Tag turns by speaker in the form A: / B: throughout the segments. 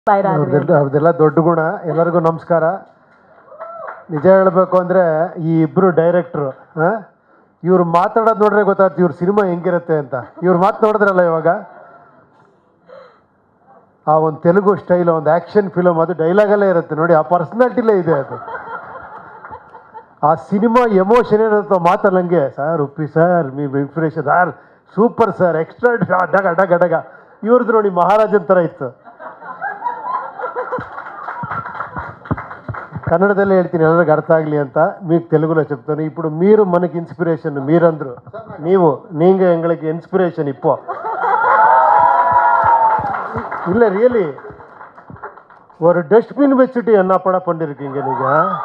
A: ಬೈರಾದ್ವಿ
B: ಅವ್ರದ್ದೆಲ್ಲ ಅವ್ರದ್ದೆಲ್ಲ ದೊಡ್ಡ ಗುಣ ಎಲ್ಲರಿಗೂ ನಮಸ್ಕಾರ ನಿಜ ಹೇಳಬೇಕು ಅಂದರೆ ಈ ಇಬ್ಬರು ಡೈರೆಕ್ಟ್ರು ಇವ್ರು ಮಾತಾಡೋದು ನೋಡ್ರೆ ಗೊತ್ತಾಗ್ತದೆ ಇವ್ರ ಸಿನಿಮಾ ಹೆಂಗಿರುತ್ತೆ ಅಂತ ಇವ್ರು ಮಾತು ನೋಡಿದ್ರಲ್ಲ ಇವಾಗ ಆ ಒಂದು ತೆಲುಗು ಸ್ಟೈಲ್ ಒಂದು ಆ್ಯಕ್ಷನ್ ಫಿಲಮ್ ಅದು ಡೈಲಾಗಲ್ಲೇ ಇರುತ್ತೆ ನೋಡಿ ಆ ಪರ್ಸ್ನಾಲಿಟಿಲೇ ಇದೆ ಅದು ಆ ಸಿನಿಮಾ ಎಮೋಷನ್ ಏನಿರುತ್ತೋ ಮಾತಲ್ಲ ಹಂಗೆ ಸರ್ ಉಪ್ಪಿ ಸರ್ మీ inspiration sir super sir extra ಡಗ ಡಗ ಡಗ ಇವ್ರದ್ದು ನೋಡಿ ಮಹಾರಾಜನ್ ಥರ ಇತ್ತು కన్నడದಲ್ಲೇ ಹೇಳ್ತೀನಿ ಎಲ್ಲರಿಗೂ ಅర్థ ಆಗಲಿ ಅಂತ మీకు తెలుగులో చెప్తాను ఇప్పుడు మీరు మనకి ఇన్స్పిరేషన్ మీరందరూ ನೀವು நீங்க எங்களுக்கு இன்ஸ்பிரேஷன் இப்போ இல்லை ரியலி ஒரு டஸ்ட்பின் வச்சுட்டு என்ன படம் பண்ணிருக்கீங்க நீங்க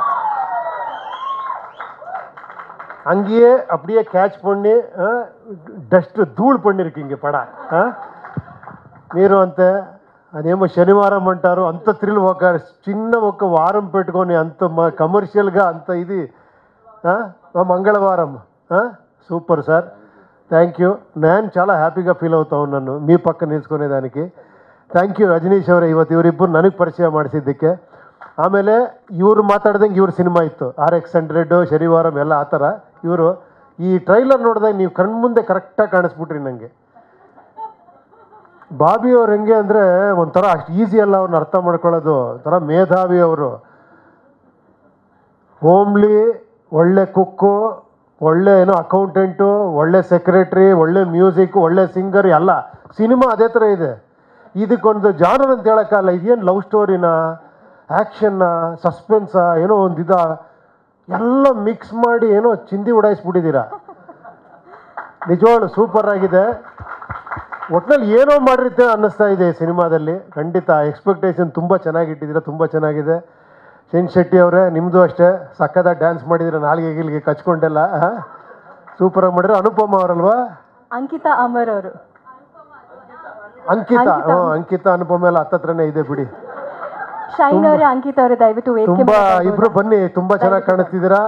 B: அங்கேயே அப்படியே கேட்ச் பண்ணி డస్ట్ ధూళ్ பண்ணிருக்கீங்க పடம் ఆ? మీరు అంతే అదేమో శనివారం అంటారు అంత థ్రిల్ ఒక చిన్న ఒక వారం పెట్టుకొని అంత మ- కమర్షియల్గా అంత ఇది ఆ? ఆ మంగళవారం ఆ? సూపర్ సార్ థ్యాంక్ యూ నేను చాలా హ్యాపీగా ఫీల్ అవుతా ఉన్నాను మీ పక్క నిల్చుకునేదానికి ಥ್ಯಾಂಕ್ ಯು ರಜನೀಶ್ ಅವರೇ ಇವತ್ತು ಇವರಿಬ್ಬರು ನನಗೆ ಪರಿಚಯ ಮಾಡಿಸಿದ್ದಕ್ಕೆ ಆಮೇಲೆ ಇವರು ಮಾತಾಡ್ದಂಗೆ ಇವ್ರ ಸಿನಿಮಾ ಇತ್ತು ಆರ್ ಎಕ್ಸ್ ಹಂಡ್ರೆಡು ಶನಿವಾರಂ ಎಲ್ಲ ಆ ಥರ ಇವರು ಈ ಟ್ರೈಲರ್ ನೋಡಿದಾಗ ನೀವು ಕಣ್ಮುಂದೆ ಕರೆಕ್ಟಾಗಿ ಕಾಣಿಸ್ಬಿಟ್ರಿ ನನಗೆ ಬಾಬಿ ಅವ್ರು ಹೆಂಗೆ ಅಂದರೆ ಒಂಥರ ಅಷ್ಟು ಈಸಿ ಅಲ್ಲ ಅವ್ರನ್ನ ಅರ್ಥ ಮಾಡ್ಕೊಳ್ಳೋದು ಒಂಥರ ಮೇಧಾವಿ ಅವರು ಹೋಮ್ಲಿ ಒಳ್ಳೆ ಕುಕ್ಕು ಒಳ್ಳೆ ಏನೋ ಅಕೌಂಟೆಂಟು ಒಳ್ಳೆ ಸೆಕ್ರೆಟ್ರಿ ಒಳ್ಳೆ ಮ್ಯೂಸಿಕ್ ಒಳ್ಳೆ ಸಿಂಗರ್ ಎಲ್ಲ ಸಿನಿಮಾ ಅದೇ ಥರ ಇದೆ ಇದಕ್ಕೊಂದು ಜಾನರ್ ಅಂತ ಹೇಳೋಕ್ಕಲ್ಲ ಇದೇನು ಲವ್ ಸ್ಟೋರಿನ ಆ್ಯಕ್ಷನ್ನ ಸಸ್ಪೆನ್ಸಾ ಏನೋ ಒಂದು ಇದ ಎಲ್ಲ ಮಿಕ್ಸ್ ಮಾಡಿ ಏನೋ ಚಿಂದಿ ಉಡಾಯಿಸ್ಬಿಟ್ಟಿದ್ದೀರಾ ನಿಜವಾಗ್ಲು ಸೂಪರ್ ಆಗಿದೆ ಒಟ್ನಲ್ಲಿ ಏನೋ ಮಾಡಿರುತ್ತೆ ಅನ್ನಿಸ್ತಾ ಇದೆ ಈ ಸಿನಿಮಾದಲ್ಲಿ ಖಂಡಿತ ಎಕ್ಸ್ಪೆಕ್ಟೇಷನ್ ತುಂಬ ಚೆನ್ನಾಗಿಟ್ಟಿದ್ದೀರಾ ತುಂಬ ಚೆನ್ನಾಗಿದೆ ಶೆನ್ ಶೆಟ್ಟಿ ಅವರೇ ನಿಮ್ಮದು ಅಷ್ಟೇ ಸಕ್ಕದಾಗಿ ಡ್ಯಾನ್ಸ್ ಮಾಡಿದ್ದೀರಾ ನಾಲ್ಗೆ ಗಿಲ್ಗೆ ಕಚ್ಕೊಂಡೆಲ್ಲ ಸೂಪರಾಗಿ ಮಾಡಿದ್ರೆ ಅನುಪಮ ಅವರಲ್ವಾ
A: ಅಂಕಿತಾ ಅಮರ್ ಅವರು
B: ಅಂಕಿತಾ
A: ಅಂಕಿತಾ.
B: ಹ್ಞೂ ಅಂಕಿತಾ ಅನುಪಮ ಎಲ್ಲ ಹತ್ತತ್ರನೇ ಇದೆ ಬಿಡಿ
A: ಶೈನ್ ಅವರೇ ಅಂಕಿತಾ ಅವರೇ ದಯವಿಟ್ಟು ವೇದಿಕೆ
B: ತುಂಬಾ
A: ಮೇಲೆ ಬರ್ಬೋದಾ?
B: ಇಬ್ರು ಬನ್ನಿ ತುಂಬಾ ಚೆನ್ನಾಗಿ ಕಾಣಿಸ್ತಿದ್ದೀರಾ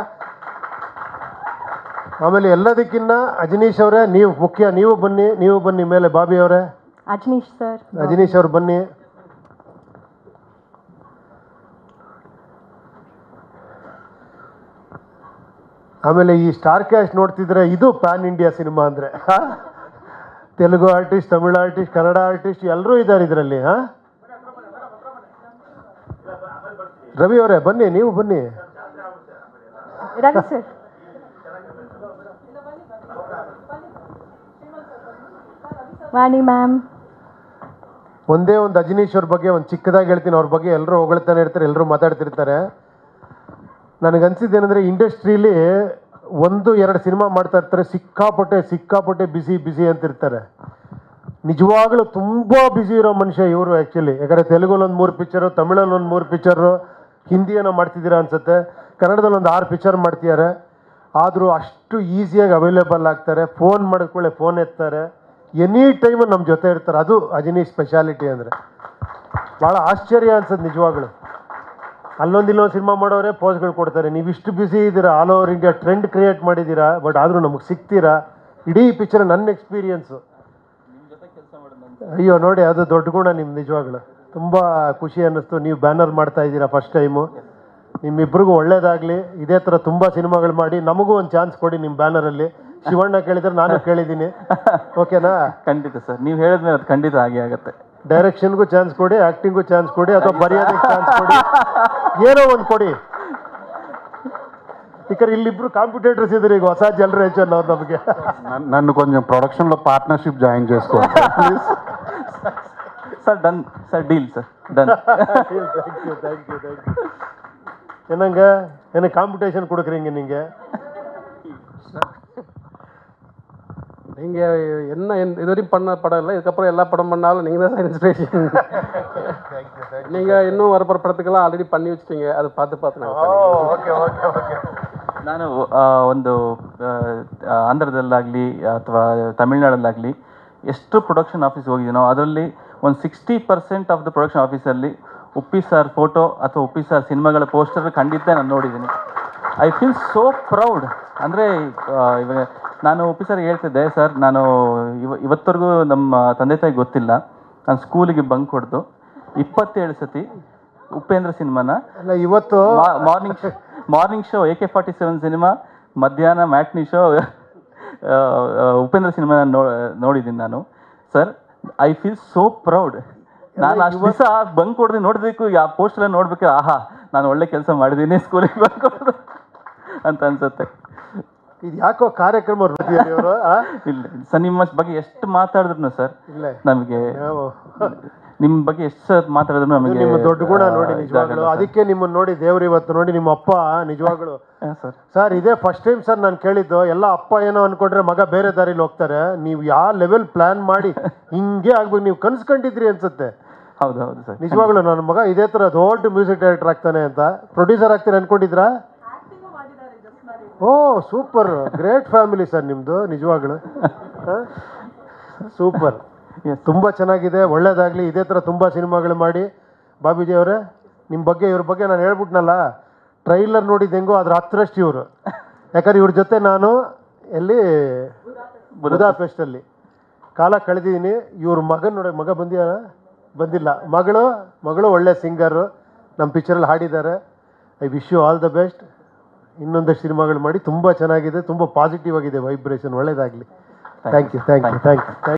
B: ಆಮೇಲೆ ಎಲ್ಲದಕ್ಕಿನ್ನ ಅಜನೀಶ್ ಅವರೇ ನೀವು ಮುಖ್ಯ ನೀವು ಬನ್ನಿ ನೀವು ಬನ್ನಿ ಮೇಲೆ ಬಾಬಿ ಅವರೇ
A: ಅಜನೀಶ್ ಸರ್
B: ಅಜನೀಶ್ ಅವ್ರು ಬನ್ನಿ ಆಮೇಲೆ ಈ ಸ್ಟಾರ್ ಕ್ಯಾಶ್ ನೋಡ್ತಿದ್ರೆ ಇದು ಪ್ಯಾನ್ ಇಂಡಿಯಾ ಸಿನಿಮಾ ಅಂದ್ರೆ ಹಾ? Telugu artist Tamil artist Kannada artist ಎಲ್ಲರೂ ಇದ್ದಾರೆ ಇದರಲ್ಲಿ ಹಾ ರವಿ ಅವರೇ ಬನ್ನಿ ನೀವು ಬನ್ನಿ
A: ರವಿ ಸರ್ ವಾಣಿ ಮ್ಯಾಮ್
B: ಒಂದೇ ಒಂದು ಅಜನೀಶ್ ಅವ್ರ ಬಗ್ಗೆ ಒಂದು ಚಿಕ್ಕದಾಗಿ ಹೇಳ್ತೀನಿ ಅವ್ರ ಬಗ್ಗೆ ಎಲ್ಲರೂ ಹೊಗಳ್ತಾನೆ ಇರ್ತಾರೆ ಎಲ್ಲರೂ ಮಾತಾಡ್ತಿರ್ತಾರೆ ನನಗನ್ಸಿದ್ದೇನೆಂದರೆ ಇಂಡಸ್ಟ್ರೀಲಿ ಒಂದು ಎರಡು ಸಿನಿಮಾ ಮಾಡ್ತಾ ಇರ್ತಾರೆ ಸಿಕ್ಕಾಪಟ್ಟೆ ಸಿಕ್ಕಾಪಟ್ಟೆ ಬಿಸಿ ಬಿಸಿ ಅಂತಿರ್ತಾರೆ ನಿಜವಾಗ್ಲೂ ತುಂಬ ಬ್ಯುಸಿ ಇರೋ ಮನುಷ್ಯ ಇವರು ಆ್ಯಕ್ಚುಲಿ ಯಾಕಂದರೆ ತೆಲುಗಲ್ಲಿ ಒಂದು ಮೂರು ಪಿಕ್ಚರು ತಮಿಳಲ್ಲಿ ಒಂದು ಮೂರು ಪಿಕ್ಚರು ಹಿಂದಿಯನ್ನು ಮಾಡ್ತಿದ್ದೀರಾ ಅನ್ಸುತ್ತೆ ಕನ್ನಡದಲ್ಲಿ ಒಂದು ಆರು ಪಿಕ್ಚರ್ ಮಾಡ್ತಿದ್ದಾರೆ ಆದರೂ ಅಷ್ಟು ಈಸಿಯಾಗಿ ಅವೈಲೇಬಲ್ ಆಗ್ತಾರೆ ಫೋನ್ ಮಾಡಿದ್ಕೊಳ್ಳೆ ಫೋನ್ ಎತ್ತಾರೆ ಎನಿ ಟೈಮು ನಮ್ಮ ಜೊತೆ ಇರ್ತಾರೆ ಅದು ಅಜನಿ ಸ್ಪೆಷಾಲಿಟಿ ಅಂದರೆ ಭಾಳ ಆಶ್ಚರ್ಯ ಅನ್ಸತ್ತೆ ನಿಜವಾಗ್ಲು ಅಲ್ಲೊಂದು ಇಲ್ಲೊಂದು ಸಿನಿಮಾ ಮಾಡೋರೆ ಪೋಸ್ಗಳು ಕೊಡ್ತಾರೆ ನೀವು ಇಷ್ಟು ಬ್ಯುಸಿ ಇದ್ದೀರಾ all over India trend create ಮಾಡಿದ್ದೀರಾ ಬಟ್ ಆದರೂ ನಮಗೆ ಸಿಗ್ತೀರಾ ಇಡೀ ಪಿಕ್ಚರ್ ನನ್ನ ಎಕ್ಸ್ಪೀರಿಯನ್ಸು ಅಯ್ಯೋ ನೋಡಿ ಅದು ದೊಡ್ಡ ಗುಣ ನಿಮ್ಮ ನಿಜವಾಗ್ಲು ತುಂಬ ಖುಷಿ ಅನ್ನಿಸ್ತು ನೀವು ಬ್ಯಾನರ್ ಮಾಡ್ತಾ ಇದ್ದೀರಾ ಫಸ್ಟ್ ಟೈಮು ನಿಮ್ಮಿಬ್ರಿಗೂ ಒಳ್ಳೇದಾಗಲಿ ಇದೇ ಥರ ತುಂಬ ಸಿನಿಮಾಗಳು ಮಾಡಿ ನಮಗೂ ಒಂದು ಚಾನ್ಸ್ ಕೊಡಿ ನಿಮ್ಮ ಬ್ಯಾನರಲ್ಲಿ ಶಿವಣ್ಣ ಕೇಳಿದ್ರೆ ನಾನು ಕೇಳಿದ್ದೀನಿ ಓಕೆನಾ
C: ಖಂಡಿತ ಸರ್ ನೀವು ಹೇಳಿದ್ಮೇಲೆ ಅದು ಖಂಡಿತ ಹಾಗೆ ಆಗುತ್ತೆ
B: ಡೈರೆಕ್ಷನ್ಗೂ ಚಾನ್ಸ್ ಕೊಡಿ ಆ್ಯಕ್ಟಿಂಗೂ ಚಾನ್ಸ್ ಕೊಡಿ ಅಥವಾ ಬರೆಯೋದಕ್ಕೆ ಚಾನ್ಸ್ ಕೊಡಿ ಏನೋ ಒಂದು ಕೊಡಿ ಯಾಕಂದ್ರೆ ಇಲ್ಲಿಬ್ರು ಕಾಂಪಿಟೇಟರ್ಸ್ ಇದ್ದಾರೆ ಈಗ ಹೊಸ ಜನರೇಷನ್ ಅವ್ರು ನಮಗೆ
D: నన్ను- నన్ను కొంచెం ప్రొడక్షన్లో పార్ట్నర్షిప్ జాయిన్ చేసుకోండి please
C: sir done sir deal sir done
B: thank you thank you thank you என்னங்க எனக்கு காம்படிஷன் கொடுக்குறீங்க நீங்கள்
E: நீங்கள் என்ன இந்த- இது வரையும் பண்ண படம் இல்லை இதுக்கப்புறம் எல்லா படம் பண்ணாலும் நீங்கள் தான் சார் இன்ஸ்பிரேஷன் நீங்கள் இன்னும் வரப்போகிற படத்துக்கெல்லாம் ஆல்ரெடி பண்ணி வச்சிட்டீங்க அதை பார்த்து பார்த்து நான்
B: ಓಕೆ ಓಕೆ ಓಕೆ
C: ನಾನು ಆ, ಒಂದು ಆ, ಆಂಧ್ರದಲ್ಲಾಗಲಿ ಅಥವಾ ತಮಿಳ್ನಾಡಲ್ಲಾಗಲಿ ಎಷ್ಟು ಪ್ರೊಡಕ್ಷನ್ ಆಫೀಸ್ ಹೋಗಿದ್ದೀನೋ ಅದರಲ್ಲಿ ಒಂದು sixty percent of the production ಆಫೀಸಲ್ಲಿ ಉಪ್ಪಿ ಸರ್ ಫೋಟೋ ಅಥವಾ ಉಪ್ಪಿ ಸರ್ ಸಿನಿಮಾಗಳ ಪೋಸ್ಟರ್ ಖಂಡಿತ ನಾನು ನೋಡಿದ್ದೀನಿ ಐ ಫೀಲ್ ಸೋ ಪ್ರೌಡ್ ಅಂದರೆ ಇವಾಗ ನಾನು ಉಪ್ಪಿ ಸರ್ ಹೇಳ್ತಿದ್ದೆ ಸರ್ ನಾನು ಇವ ಇವತ್ತವರೆಗೂ ನಮ್ಮ ತಂದೆ ತಾಯಿ ಗೊತ್ತಿಲ್ಲ ನಾನು ಸ್ಕೂಲಿಗೆ ಬಂಕ್ ಹೊಡೆದು ಇಪ್ಪತ್ತೇಳು ಸತಿ ಉಪೇಂದ್ರ ಸಿನಿಮಾನ
B: ಅಲ್ಲ ಇವತ್ತು
C: morning morning show A K forty seven cinema ಮಧ್ಯಾಹ್ನ ಮ್ಯಾಟ್ನಿ ಶೋ ಉಪೇಂದ್ರ ಸಿನಿಮಾ ನೋ ನೋಡಿದ್ದೀನಿ ನಾನು sir I feel so proud ನಾನು ಅಷ್ಟು ದಿವಸ ಬಂಕ್ ಕೊಡ್ದು ನೋಡಬೇಕು ಆ ಪೋಸ್ಟರ್ ನೋಡ್ಬೇಕಾದ್ರೆ ಆಹಾ ನಾನು ಒಳ್ಳೆ ಕೆಲಸ ಮಾಡಿದ್ದೀನಿ ಸ್ಕೂಲಿಗೆ ಬಂಕ್ ಕೊಡ್ದು ಅಂತ ಅನ್ಸುತ್ತೆ
B: ಇದು ಯಾಕೋ ಕಾರ್ಯಕ್ರಮ ನೋಡ್ತಿದ್ದಾರೆ ಇವರು
C: ಇಲ್ಲ ಸರ್ ನಿಮ್ಮ ಬಗ್ಗೆ ಎಷ್ಟು ಮಾತಾಡಿದ್ರು ಸರ್
B: ಇಲ್ಲ
C: ನಮಗೆ
B: ನಾವು
C: ನಿಮ್ಮ ಬಗ್ಗೆ ಎಷ್ಟು ಸರ್ ಮಾತಾಡಿದ್ರು ನಮಗೆ
B: ನಿಮ್ಮ ದೊಡ್ಡ ಗುಣ ನೋಡಿ
C: ಆ,
B: ನಿಜವಾಗ್ಲು
C: ಇದಾಗಲ್ಲ
B: ಅದಕ್ಕೆ ನಿಮ್ಮನ್ನ ನೋಡಿ ದೇವ್ರು ಇವತ್ತು ನೋಡಿ ನಿಮ್ಮ ಅಪ್ಪ ನಿಜವಾಗ್ಲು
C: ಸರ್. ಸರ್
B: ಸರ್ ಇದೇ ಫಸ್ಟ್ ಟೈಮ್ ಸರ್ ನಾನು ಕೇಳಿದ್ದು ಎಲ್ಲ ಅಪ್ಪ ಏನೋ ಅನ್ಕೊಂಡ್ರೆ ಮಗ ಬೇರೆ ದಾರಿಲಿ ಹೋಗ್ತಾರೆ ನೀವು ಯಾವ ಲೆವೆಲ್ ಪ್ಲಾನ್ ಮಾಡಿ ಹಿಂಗೆ ಆಗ್ಬೇಕು ನೀವು ಕನ್ಸ್ಕೊಂಡಿದ್ರಿ ಅನ್ಸುತ್ತೆ
C: ಹೌದು ಹೌದು ಸರ್
B: ನಿಜವಾಗ್ಲು ನನ್ನ ಮಗ ಇದೇ ಥರ ದೊಡ್ಡ ಮ್ಯೂಸಿಕ್ ಡೈರೆಕ್ಟರ್ ಆಗ್ತಾನೆ ಅಂತ ಪ್ರೊಡ್ಯೂಸರ್ ಆಗ್ತೀರ ಅನ್ಕೊಂಡಿದ್ರಾ ಓ ಸೂಪರ್ ಗ್ರೇಟ್ ಫ್ಯಾಮಿಲಿ ಸರ್ ನಿಮ್ಮದು ನಿಜವಾಗ್ಲು ಸೂಪರ್
C: Yes.
B: ತುಂಬ ಚೆನ್ನಾಗಿದೆ ಒಳ್ಳೇದಾಗಲಿ ಇದೇ ಥರ ತುಂಬ ಸಿನಿಮಾಗಳು ಮಾಡಿ ಬಾಬೀಜಿ ಅವರೇ ನಿಮ್ಮ ಬಗ್ಗೆ ಇವ್ರ ಬಗ್ಗೆ ನಾನು ಹೇಳ್ಬಿಟ್ನಲ್ಲ ಟ್ರೈಲರ್ ನೋಡಿದ್ದು ಹೆಂಗೋ ಅದ್ರ ಹತ್ತರಷ್ಟು ಇವರು ಯಾಕಂದ್ರೆ ಇವ್ರ ಜೊತೆ ನಾನು ಎಲ್ಲಿ ಬುದಾಪೆಸ್ಟಲ್ಲಿ ಕಾಲ ಕಳೆದಿದ್ದೀನಿ ಇವ್ರ ಮಗನ ನೋಡಿ ಮಗ ಬಂದಿಯ ಬಂದಿಲ್ಲ ಮಗಳು ಮಗಳು ಒಳ್ಳೆ ಸಿಂಗರು ನಮ್ಮ ಪಿಕ್ಚರಲ್ಲಿ ಹಾಡಿದ್ದಾರೆ I wish you all the best ಇನ್ನೊಂದಷ್ಟು ಸಿನಿಮಾಗಳು ಮಾಡಿ ತುಂಬ ಚೆನ್ನಾಗಿದೆ ತುಂಬ ಪಾಸಿಟಿವ್ ಆಗಿದೆ ವೈಬ್ರೇಷನ್ ಒಳ್ಳೇದಾಗಲಿ thank you thank you thank you